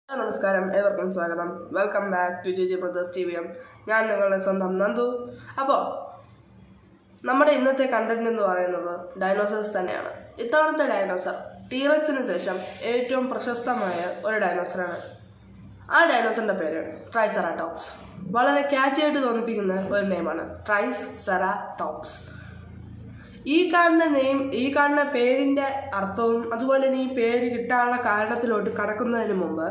നമസ്കാരം ഏവർക്കും സ്വാഗതം welcome back to J J brothers T V M ഞാൻ നിങ്ങളുടെ സ്വന്തം നന്ദു അപ്പോൾ നമ്മുടെ ഇന്നത്തെ കണ്ടന്റ് എന്ന് പറയുന്നത് ഡൈനോസേഴ്സ് തന്നെയാണ് ഇത്തവണത്തെ ഡൈനോസർ ടീറക്സിന് ശേഷം ഏറ്റവും പ്രശസ്തമായ ഒരു ഡൈനോസറാണ് ആ ഡൈനോസറിന്റെ പേര് ട്രൈസെറാടോപ്സ് വളരെ ക്യാച്ച് ആയിട്ട് തോന്നിപ്പിക്കുന്ന ഒരു നെയിമാണ് ട്രൈസ് സെറാടോപ്സ് ഈ കാണുന്ന നെയിം ഈ കാണുന്ന പേരിന്റെ അർത്ഥവും അതുപോലെ തന്നെ ഈ പേര് കിട്ടാനുള്ള കാരണത്തിലോട്ട് കടക്കുന്നതിന് മുമ്പ്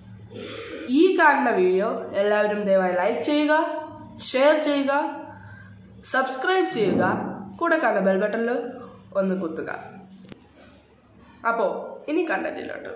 ഈ കാണുന്ന വീഡിയോ എല്ലാവരും ദയവായി ലൈക്ക് ചെയ്യുക ഷെയർ ചെയ്യുക സബ്സ്ക്രൈബ് ചെയ്യുക കൂടെ കാണുന്ന ബെൽ ബട്ടണിൽ ഒന്ന് കുത്തുക അപ്പോൾ ഇനി കണ്ടന്റിലോട്ട്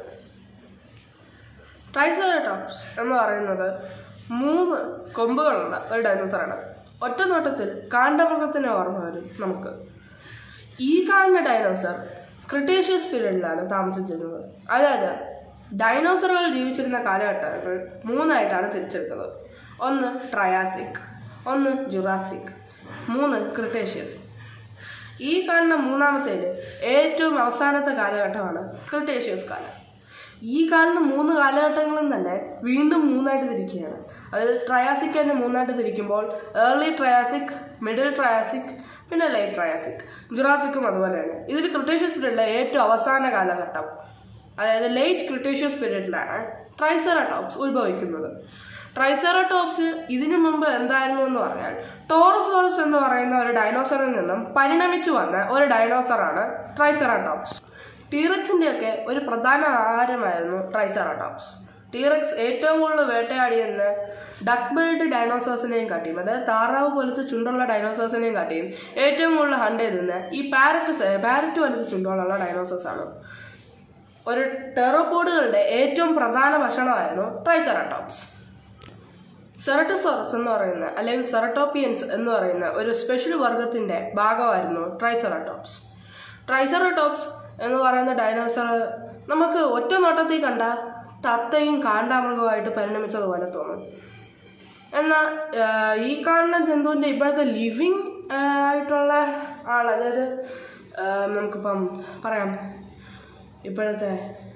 ട്രൈസെറാടോപ്സ് എന്ന് പറയുന്നത് മൂന്ന് കൊമ്പുകളുള്ള ഒരു ഡൈനോസറാണ് ഒറ്റ നോട്ടത്തിൽ കാണ്ടമൃഗത്തിന് ഓർമ്മ വരും നമുക്ക് ഈ കാണുന്ന ഡൈനോസർ ക്രിട്ടേഷ്യസ് പീരീഡിലാണ് താമസിച്ചിരുന്നത് അതായത് ഡൈനോസറുകൾ ജീവിച്ചിരുന്ന കാലഘട്ടങ്ങൾ മൂന്നായിട്ടാണ് തിരിച്ചെടുത്തത് ഒന്ന് ട്രയാസിക് ഒന്ന് ജുറാസിക് മൂന്ന് ക്രിട്ടേഷ്യസ് ഈ കാണുന്ന മൂന്നാമത്തേല് ഏറ്റവും അവസാനത്തെ കാലഘട്ടമാണ് ക്രിട്ടേഷ്യസ് കാലം ഈ കാണുന്ന മൂന്ന് കാലഘട്ടങ്ങളും തന്നെ വീണ്ടും മൂന്നായിട്ട് തിരിക്കുകയാണ് അതായത് ട്രയാസിക് തന്നെ മൂന്നായിട്ട് തിരിക്കുമ്പോൾ ഏർലി ട്രയാസിക് മിഡിൽ ട്രയാസിക് പിന്നെ ലൈറ്റ് ട്രയാസിക് ജുറാസിക്കും അതുപോലെയാണ് ഇതിൽ ക്രിട്ടേഷ്യസ് പീരീഡിലെ ഏറ്റവും അവസാന കാലഘട്ടം അതായത് ലേറ്റ് ക്രിട്ടേഷ്യസ് പീരീഡിലാണ് ട്രൈസെറാടോപ്സ് ഉത്ഭവിക്കുന്നത് ട്രൈസെറാടോപ്സ് ഇതിനു മുമ്പ് എന്തായിരുന്നു എന്ന് പറഞ്ഞാൽ ടോറസോറസ് എന്ന് പറയുന്ന ഒരു ഡൈനോസറിൽ നിന്നും പരിണമിച്ചു വന്ന ഒരു ഡൈനോസറാണ് ട്രൈസെറാടോപ്സ് ടീറക്സിന്റെ ഒക്കെ ഒരു പ്രധാന ആഹാരമായിരുന്നു ട്രൈസെറാടോപ്സ് ടീറക്സ് ഏറ്റവും കൂടുതൽ വേട്ടയാടിയെന്ന് ഡക്ക് ബിൽഡ് ഡൈനോസേഴ്സിനെയും കാട്ടിയും അതായത് താറാവ് പോലത്തെ ചുണ്ടുള്ള ഡൈനോസേഴ്സിനെയും കാട്ടിയും ഏറ്റവും കൂടുതൽ ഹണ്ട് ചെയ്തിരുന്ന ഈ പാരറ്റ് പാരറ്റ് പോലത്തെ ചുണ്ടുകളുള്ള ഡൈനോസേഴ്സ് ആണ് ഒരു ടെറോപോഡുകളുടെ ഏറ്റവും പ്രധാന ഭക്ഷണമായിരുന്നു ട്രൈസെറാടോപ്സ് സെറട്ടോസോറസ് എന്ന് പറയുന്ന അല്ലെങ്കിൽ സെറട്ടോപ്പിയൻസ് എന്ന് പറയുന്ന ഒരു സ്പെഷ്യൽ വർഗത്തിന്റെ ഭാഗമായിരുന്നു ട്രൈസെറാടോപ്സ് ട്രൈസെറാടോപ്സ് എന്ന് പറയുന്ന ഡൈനോസർ നമുക്ക് ഒറ്റ നോട്ടത്തിൽ കണ്ട തത്തയും കാണ്ടാമൃഗവുമായിട്ട് പരിണമിച്ചതുപോലെ തോന്നും എന്നാൽ ഈ കാണുന്ന ജന്തുവിൻ്റെ ഇപ്പോഴത്തെ ലിവിങ് ആയിട്ടുള്ള ആൾ അതായത് ആ, നമുക്കിപ്പം പറയാം ഇപ്പോഴത്തെ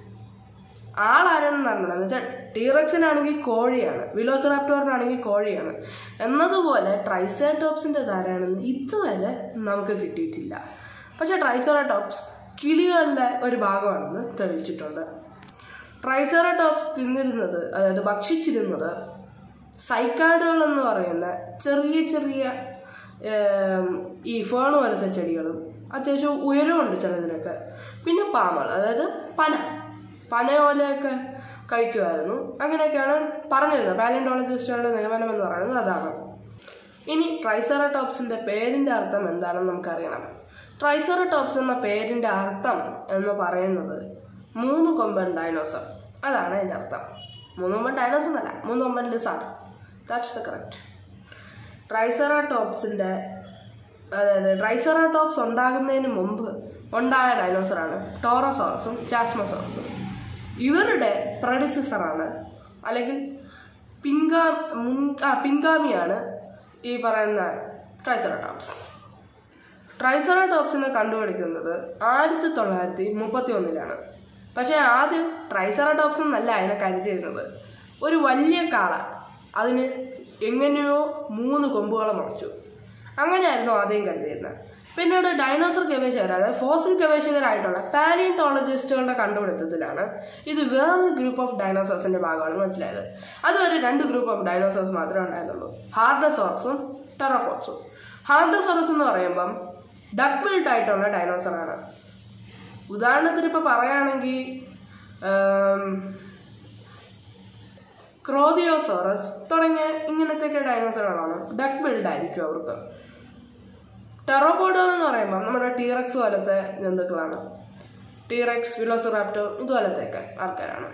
ആളാരെന്ന് പറഞ്ഞത് എന്ന് വെച്ചാൽ ടീറക്സിനാണെങ്കിൽ കോഴിയാണ് വിലോസിറാപ്റ്റോറിനാണെങ്കിൽ കോഴിയാണ് എന്നതുപോലെ ട്രൈസെറാടോപ്സിൻ്റെ ആരാണെന്ന് ഇതുവരെ നമുക്ക് കിട്ടിയിട്ടില്ല പക്ഷേ ട്രൈസെറാടോപ്സ് കിളികളുടെ ഒരു ഭാഗമാണെന്ന് തെളിയിച്ചിട്ടുണ്ട് ട്രൈസെറാടോപ്സ് തിന്നിരുന്നത് അതായത് ഭക്ഷിച്ചിരുന്നത് സൈക്കാഡുകൾ എന്ന് പറയുന്ന ചെറിയ ചെറിയ ഏം, ഈ ഫേൺ പോലത്തെ ചെടികളും അത്യാവശ്യം ഉയരമുണ്ട് ചിലതിനൊക്കെ പിന്നെ പാമ്പുകൾ അതായത് പന പന പോലെയൊക്കെ കഴിക്കുമായിരുന്നു അങ്ങനെയൊക്കെയാണ് പറഞ്ഞിരുന്നത് പാലിയൻറ്റോളജിസ്റ്റുകളുടെ നിഗമനം എന്ന് പറയുന്നത് അതാണ് ഇനി ട്രൈസെറാടോപ്സിന്റെ പേരിന്റെ അർത്ഥം എന്താണെന്ന് നമുക്കറിയണം ട്രൈസെറാടോപ്സ് എന്ന പേരിന്റെ അർത്ഥം എന്ന് പറയുന്നത് മൂന്ന് കൊമ്പൻ ഡൈനോസർ അതാണ് അതിന്റെ അർത്ഥം മൂന്ന് കൊമ്പൻ ഡൈനോസർ എന്നല്ല മൂന്ന് കൊമ്പൻ ലിസാർഡ് ദാറ്റ്സ് ദ കറക്റ്റ് ട്രൈസെറാടോപ്സിന്റെ അതായത് ട്രൈസെറാടോപ്സ് ഉണ്ടാകുന്നതിന് മുമ്പ് ഉണ്ടായ ഡൈനോസറാണ് ടോറോസോറസും ചാസ്മസോറസും ഇവരുടെ പ്രഡിസസറാണ് അല്ലെങ്കിൽ പിൻഗാ മുൻ ആ പിൻഗാമിയാണ് ഈ പറയുന്ന ട്രൈസെറാടോപ്സ് ട്രൈസെറാടോപ്സിനെ കണ്ടുപിടിക്കുന്നത് ആയിരത്തി തൊള്ളായിരത്തി മുപ്പത്തി ഒന്നിലാണ് പക്ഷേ ആദ്യം ട്രൈസെറാടോപ്സ് എന്നല്ല അതിനെ കരുതിയിരുന്നത് ഒരു വലിയ കാള അതിന് എങ്ങനെയോ മൂന്ന് കൊമ്പുകൾ മുളച്ചു അങ്ങനെയായിരുന്നു ആദ്യം കരുതിയിരുന്നത് പിന്നീട് ഡൈനോസർ ഗവേഷകർ അതായത് ഫോസിൽ ഗവേഷകരായിട്ടുള്ള പാലിയന്റോളജിസ്റ്റുകളുടെ കണ്ടുപിടുത്തത്തിലാണ് ഇത് വേറൊരു ഗ്രൂപ്പ് ഓഫ് ഡൈനോസേഴ്സിന്റെ ഭാഗമാണെന്ന് മനസ്സിലായത് അതുവരെ രണ്ട് ഗ്രൂപ്പ് ഓഫ് ഡൈനോസേഴ്സ് മാത്രമേ ഉണ്ടായിരുന്നുള്ളൂ ഹാർഡസോറസും ടെറപ്പോട്സും ഹാർഡസോറസ് എന്ന് പറയുമ്പം ഡക്ക് ബിൽഡ് ആയിട്ടുള്ള ഡൈനോസറാണ് ഉദാഹരണത്തിന് ഇപ്പോൾ പറയുകയാണെങ്കിൽ ക്രോദിയോസോറസ് തുടങ്ങിയ ഇങ്ങനത്തെയൊക്കെ ഡൈനോസറുകളാണ് ഡക്ക് ബിൽഡ് ആയിരിക്കും അവർക്ക് ടെറോപോഡുകൾ എന്ന് പറയുമ്പോൾ നമ്മുടെ ടീറക്സ് പോലത്തെ ജന്തുക്കളാണ് ടീറക്സ് വിലോസിറാപ്റ്റോ ഇതുപോലത്തെയൊക്കെ ആൾക്കാരാണ്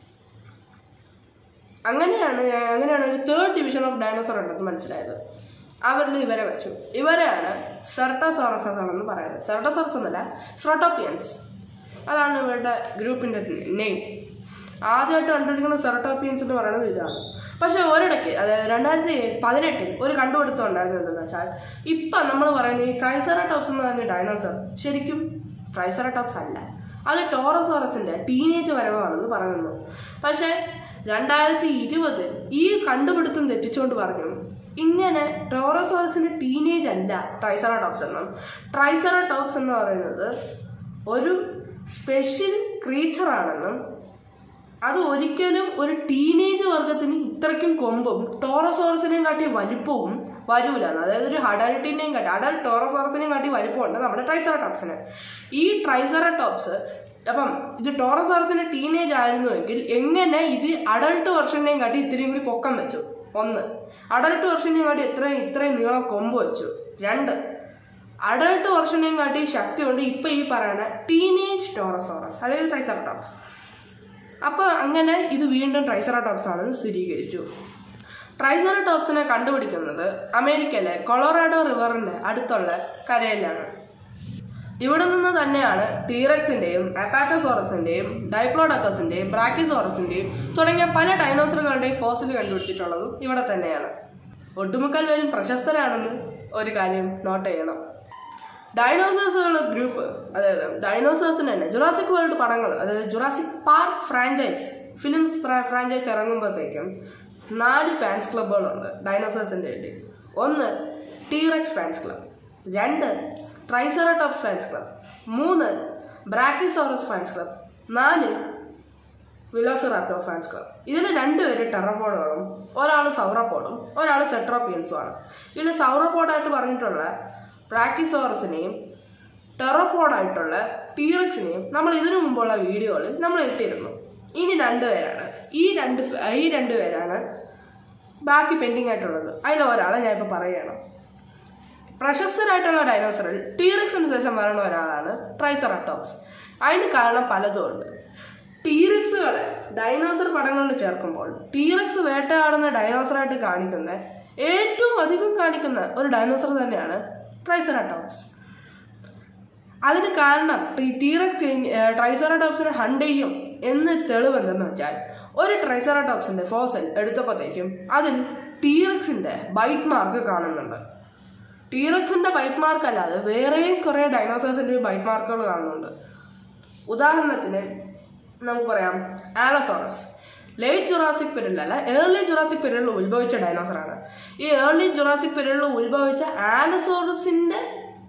അങ്ങനെയാണ് ഞാൻ- അങ്ങനെയാണ് ഒരു തേർഡ് ഡിവിഷൻ ഓഫ് ഡൈനോസർ ഉണ്ടെന്ന് മനസ്സിലായത് അവരിൽ ഇവരെ വെച്ചു ഇവരെയാണ് സെർട്ടോസോറസസ് എന്ന് പറയുന്നത് സെർട്ടോസോറസ് എന്നല്ല സ്രോട്ടോപ്പിയൻസ് അതാണ് ഇവരുടെ ഗ്രൂപ്പിന്റെ നെയിം ആദ്യമായിട്ട് കണ്ടുപിടിക്കുന്ന സെറട്ടോപ്പിയൻസ് എന്ന് പറയുന്നത് ഇതാണ് പക്ഷെ ഒരിടയ്ക്ക് അതായത് രണ്ടായിരത്തി പതിനെട്ടിൽ ഒരു കണ്ടുപിടുത്തം ഉണ്ടായിരുന്നത് എന്താണെന്ന് വെച്ചാൽ ഇപ്പം നമ്മൾ പറയുന്ന ഈ ട്രൈസെറാടോപ്സ് എന്ന് പറയുന്ന ഡൈനോസർ ശരിക്കും ട്രൈസെറാടോപ്സ് അല്ല അത് ടോറസോറസിന്റെ ടീനേജ് വരവാണെന്ന് പറയുന്നു പക്ഷേ രണ്ടായിരത്തി ഇരുപതിൽ ഈ കണ്ടുപിടുത്തം തെറ്റിച്ചുകൊണ്ട് പറഞ്ഞു ഇങ്ങനെ ടോറസോറസിന്റെ ടീനേജ് അല്ല ട്രൈസറോടോപ്സ് എന്നും ട്രൈസറോടോപ്സ് എന്ന് പറയുന്നത് ഒരു സ്പെഷ്യൽ ക്രീച്ചർ ആണെന്നും അത് ഒരിക്കലും ഒരു ടീനേജ് വർഗത്തിന് ഇത്രയ്ക്കും കൊമ്പും ടോറസോറസിനെയും കാട്ടി വലിപ്പവും വരൂല അതായത് ഒരു അഡൽട്ടിനെയും കാട്ടി അഡൽട്ട് ടോറസോറസിനെയും കാട്ടി വലിപ്പമുണ്ട് നമ്മുടെ ട്രൈസറോടോപ്സിന് ഈ ട്രൈസറോടോപ്സ് അപ്പം ഇത് ടോറസോറസിന്റെ ടീനേജ് ആയിരുന്നുവെങ്കിൽ എങ്ങനെ ഇത് അഡൽട്ട് വെർഷനെയും കാട്ടി ഇത്രയും കൂടി പൊക്കം വെച്ചു ഒന്ന് അഡൽട്ട് വെർഷനെയും കാട്ടി ഇത്രയും ഇത്രയും നീളം കൊമ്പ് വെച്ചു രണ്ട് അഡൽട്ട് വെർഷനെയും കാട്ടി ശക്തി കൊണ്ട് ഇപ്പൊ ഈ പറയുന്ന ടീനേജ് ടോറസോറസ് അല്ലെങ്കിൽ ട്രൈസറോടോപ്സ് അപ്പോൾ അങ്ങനെ ഇത് വീണ്ടും ട്രൈസറോടോപ്സ് ആണെന്ന് സ്ഥിരീകരിച്ചു ട്രൈസറോടോപ്സിനെ കണ്ടുപിടിക്കുന്നത് അമേരിക്കയിലെ കൊളറാഡോ റിവറിന്റെ അടുത്തുള്ള കരയിലാണ് ഇവിടെ നിന്ന് തന്നെയാണ് ടീറക്സിന്റെയും അപ്പാറ്റോസോറസിന്റെയും ഡൈപ്ലോഡക്കസിന്റെയും ബ്രാക്കിസോറസിന്റെയും തുടങ്ങിയ പല ഡൈനോസറുകളുടെയും ഫോസിൽ കണ്ടുപിടിച്ചിട്ടുള്ളതും ഇവിടെ തന്നെയാണ് ഒട്ടുമുക്കാൽ പേരും പ്രശസ്തരാണെന്ന് ഒരു കാര്യം നോട്ട് ചെയ്യണം ഡൈനോസേഴ്സുകളുടെ ഗ്രൂപ്പ് അതായത് ഡൈനോസേഴ്സിന് തന്നെ ജുറാസിക് വേൾഡ് പടങ്ങൾ അതായത് Jurassic Park franchise films franchise ഇറങ്ങുമ്പോഴത്തേക്കും നാല് ഫാൻസ് ക്ലബ്ബുകളുണ്ട് ഡൈനോസേഴ്സിൻ്റെ ഇടയിൽ ഒന്ന് ടീറക്സ് ഫാൻസ് ക്ലബ് രണ്ട് ട്രൈസറോടോപ്സ് ഫാൻസ് ക്ലബ് മൂന്ന് ബ്രാക്കിസോറസ് ഫാൻസ് ക്ലബ് നാല് വിലോസിറാപ്റ്റോ ഫാൻസ് ക്ലബ് ഇതിൽ രണ്ടുപേര് ടെറപ്പോഡുകളും ഒരാൾ സൗറപ്പോഡും ഒരാൾ സെട്രോപ്പിയൻസും ആണ് ഇതിൽ സൗറപ്പോഡായിട്ട് പറഞ്ഞിട്ടുള്ള പ്രാക്കിസോറസിനെയും ടെറപ്പോഡായിട്ടുള്ള ടീറക്സിനെയും നമ്മൾ ഇതിനു മുമ്പുള്ള വീഡിയോകളിൽ നമ്മൾ ഇട്ടിരുന്നു ഇനി രണ്ടുപേരാണ് ഈ രണ്ട് ഫ- ഈ രണ്ടുപേരാണ് ബാക്കി പെൻഡിങ് ആയിട്ടുള്ളത് അതിൽ ഒരാളെ ഞാൻ ഇപ്പോൾ പറയുകയാണ് പ്രശസ്തരായിട്ടുള്ള ഡൈനോസറിൽ ടീറക്സിന് ശേഷം വരുന്ന ഒരാളാണ് ട്രൈസറാട്ടോപ്സ് അതിന് കാരണം പലതും ഉണ്ട് ടീറക്സുകളെ ഡൈനോസർ പടങ്ങളിൽ ചേർക്കുമ്പോൾ ടീറക്സ് വേട്ടയാടുന്ന ഡൈനോസറായിട്ട് കാണിക്കുന്ന ഏറ്റവും അധികം കാണിക്കുന്ന ഒരു ഡൈനോസർ തന്നെയാണ് ട്രൈസറാട്ടോപ്സ് അതിന് കാരണം ഈ ടീറക്സ് ട്രൈസറാട്ടോപ്സിനെ ഹണ്ട് ചെയ്യും എന്ന് തെളിവ് എന്തെന്ന് വെച്ചാൽ ഒരു ട്രൈസറാട്ടോപ്സിന്റെ ഫോസൽ എടുത്തപ്പോഴത്തേക്കും അതിൽ ടീറക്സിന്റെ ബൈറ്റ് മാർക്ക് കാണുന്നുണ്ട് ടീറക്സിന്റെ ബൈറ്റ് മാർക്ക് അല്ലാതെ വേറെയും കുറേ ഡൈനോസേഴ്സിന്റെ ബൈറ്റ് മാർക്കുകൾ കാണുന്നുണ്ട് ഉദാഹരണത്തിന് നമുക്ക് പറയാം ആലസോറസ് ലേറ്റ് ജുറാസിക് പീരീഡിലല്ല ഏർലി ജുറാസിക് പീരീഡിൽ ഉത്ഭവിച്ച ഡൈനോസറാണ് ഈ ഏർലി ജുറാസിക് പീരീഡിൽ ഉത്ഭവിച്ച ആലസോറസിന്റെ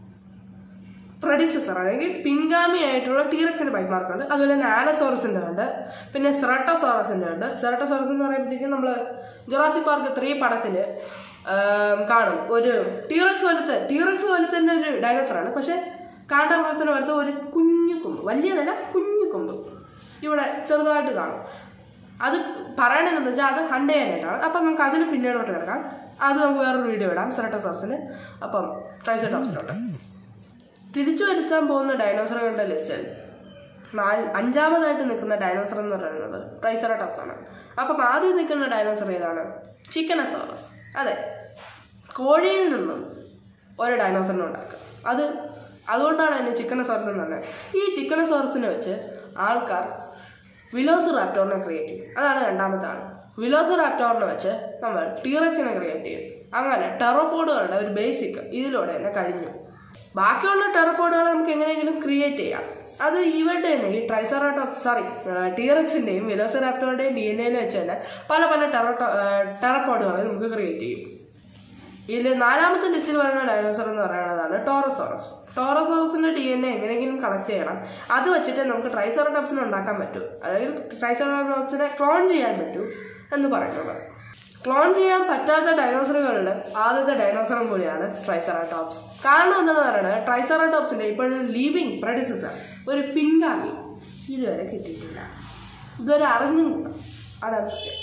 പ്രൊഡ്യൂസർ അല്ലെങ്കിൽ പിൻഗാമി ആയിട്ടുള്ള ടീറക്സിന്റെ ബൈറ്റ് മാർക്ക് ഉണ്ട് അതുപോലെ തന്നെ ആലസോറസിന്റെ ഉണ്ട് പിന്നെ സെറട്ടോസോറസിന്റെ ഉണ്ട് സെറട്ടോസോറസ് എന്ന് പറയുമ്പോഴത്തേക്കും നമ്മൾ ജുറാസിക് പാർക്ക് ത്രീ പടത്തില് ആം, കാണും ഒരു ടീറക്സ് പോലത്തെ ടീറക്സ് പോലെ തന്നെ ഒരു ഡൈനോസറാണ് പക്ഷെ കാണ്ടാമൃഗത്തിന് പോലത്തെ ഒരു കുഞ്ഞു കൊമ്പ് വലിയതല്ല കുഞ്ഞു കൊമ്പ് ഇവിടെ ചെറുതായിട്ട് കാണും അത് പറയണതെന്ന് വെച്ചാൽ അത് ഹണ്ട് ചെയ്യാനായിട്ടാണ് അപ്പം നമുക്ക് അതിന് പിന്നീടോട്ട് കിടക്കാം അത് നമുക്ക് വേറൊരു വീഡിയോ ഇടാം സെറട്ടോസോറസിന് അപ്പം ട്രൈസോട്ടോപ്സിലോട്ട് തിരിച്ചു എടുക്കാൻ പോകുന്ന ഡൈനോസറുകളുടെ ലിസ്റ്റിൽ നാല് അഞ്ചാമതായിട്ട് നിൽക്കുന്ന ഡൈനോസർ എന്ന് പറയുന്നത് ട്രൈസറോട്ടോപ്സ് ആണ് അപ്പം ആദ്യം നിൽക്കുന്ന ഡൈനോസർ ഏതാണ് ചിക്കനസോറസ് അതെ കോഴിയിൽ നിന്നും ഒരു ഡൈനോസറിനെ ഉണ്ടാക്കുക അത് അതുകൊണ്ടാണ് അതിന് ചിക്കനസോറസ് എന്ന് പറഞ്ഞത് ഈ ചിക്കനസോറസിനെ വെച്ച് ആൾക്കാർ വിലോസിറാപ്റ്റോറിനെ ക്രിയേറ്റ് ചെയ്യും അതാണ് രണ്ടാമത്തെ ആൾ വിലോസിറാപ്റ്റോറിനെ വെച്ച് നമ്മൾ ടീറക്സിനെ ക്രിയേറ്റ് ചെയ്യും അങ്ങനെ ടെറോപോഡുകളുടെ ഒരു ബേസിക് ഇതിലൂടെ തന്നെ കഴിഞ്ഞു ബാക്കിയുള്ള ടെറപ്പോഡുകൾ നമുക്ക് എങ്ങനെയെങ്കിലും ക്രിയേറ്റ് ചെയ്യാം അത് ഇവരുടെ തന്നെ ഈ ട്രൈസറാട്ടോപ്പ് സോറി ടീറക്സിന്റെയും വിലോസിറാപ്റ്റോറുടെയും ഡി എൻ എയിൽ വെച്ച് തന്നെ പല പല ടെറട്ടോ ടെറപ്പോഡുകൾ നമുക്ക് ക്രിയേറ്റ് ചെയ്യും ഇതിൽ നാലാമത്തെ ലിസ്റ്റിൽ വരുന്ന ഡൈനോസർ എന്ന് പറയുന്നതാണ് ടോറസോറസ് ടോറസോറസിന്റെ ഡി എൻ എ എങ്ങനെയെങ്കിലും കളക്ട് ചെയ്യണം അത് വെച്ചിട്ട് നമുക്ക് ട്രൈസറോടോപ്സിനെ ഉണ്ടാക്കാൻ പറ്റൂ അതായത് ട്രൈസറോടോപ്സിനെ ക്ലോൺ ചെയ്യാൻ പറ്റൂ എന്ന് പറയുന്നത് ക്ലോൺ ചെയ്യാൻ പറ്റാത്ത ഡൈനോസറുകളുടെ ആദ്യത്തെ ഡൈനോസറും കൂടിയാണ് ട്രൈസറാട്ടോപ്സ് കാരണം എന്താണെന്ന് പറയുന്നത് ട്രൈസറാട്ടോപ്സിന്റെ ഇപ്പോഴും ലീവിങ് പ്രൊഡ്യൂസർ ഒരു പിൻഗാമി ഇതുവരെ കിട്ടിയിട്ടില്ല ഇതുവരെ അറിഞ്ഞും കൂടാ അതാണ് സത്യം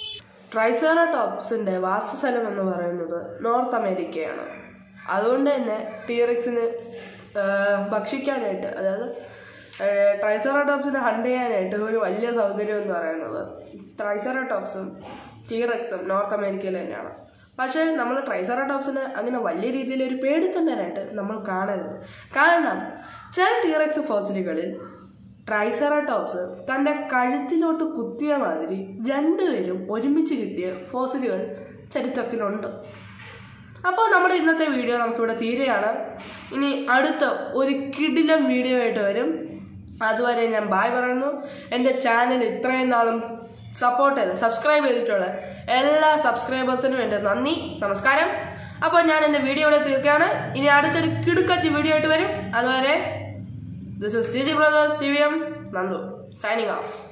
ട്രൈസറാട്ടോപ്സിന്റെ വാസസ്ഥലം എന്ന് പറയുന്നത് നോർത്ത് അമേരിക്കയാണ് അതുകൊണ്ട് തന്നെ ടീറക്സിന് ഭക്ഷിക്കാനായിട്ട് അതായത് ട്രൈസറാട്ടോപ്സിനെ ഹണ്ട് ചെയ്യാനായിട്ട് ഒരു വലിയ സൗകര്യം എന്ന് പറയുന്നത് ട്രൈസറാട്ടോപ്സും ടീറക്സും നോർത്ത് അമേരിക്കയിൽ തന്നെയാണ് പക്ഷേ നമ്മൾ ട്രൈസറാട്ടോപ്സിന് അങ്ങനെ വലിയ രീതിയിൽ ഒരു പേടിത്തൊണ്ടനായിട്ട് നമ്മൾ കാണരുത് കാരണം ചില ടീറക്സ് ഫോസിലുകളിൽ ട്രൈസറാട്ടോപ്സ് തൻ്റെ കഴുത്തിലോട്ട് കുത്തിയ മാതിരി രണ്ടുപേരും ഒരുമിച്ച് കിട്ടിയ ഫോസിലുകൾ ചരിത്രത്തിലുണ്ട് അപ്പോൾ നമ്മുടെ ഇന്നത്തെ വീഡിയോ നമുക്കിവിടെ തീരെയാണ് ഇനി അടുത്ത ഒരു കിടിലം വീഡിയോ ആയിട്ട് വരും അതുവരെ ഞാൻ ബായ് പറയുന്നു എൻ്റെ ചാനൽ ഇത്രയും നാളും സപ്പോർട്ട് ചെയ്ത് സബ്സ്ക്രൈബ് ചെയ്തിട്ടുള്ള എല്ലാ സബ്സ്ക്രൈബേഴ്സിനും എൻ്റെ നന്ദി നമസ്കാരം അപ്പോൾ ഞാൻ എൻ്റെ വീഡിയോ ഇവിടെ തീർക്കുകയാണ് ഇനി അടുത്തൊരു കിടുക്കച്ച് വീഡിയോ ആയിട്ട് വരും അതുവരെ this is T G brothers T V M Nandu signing of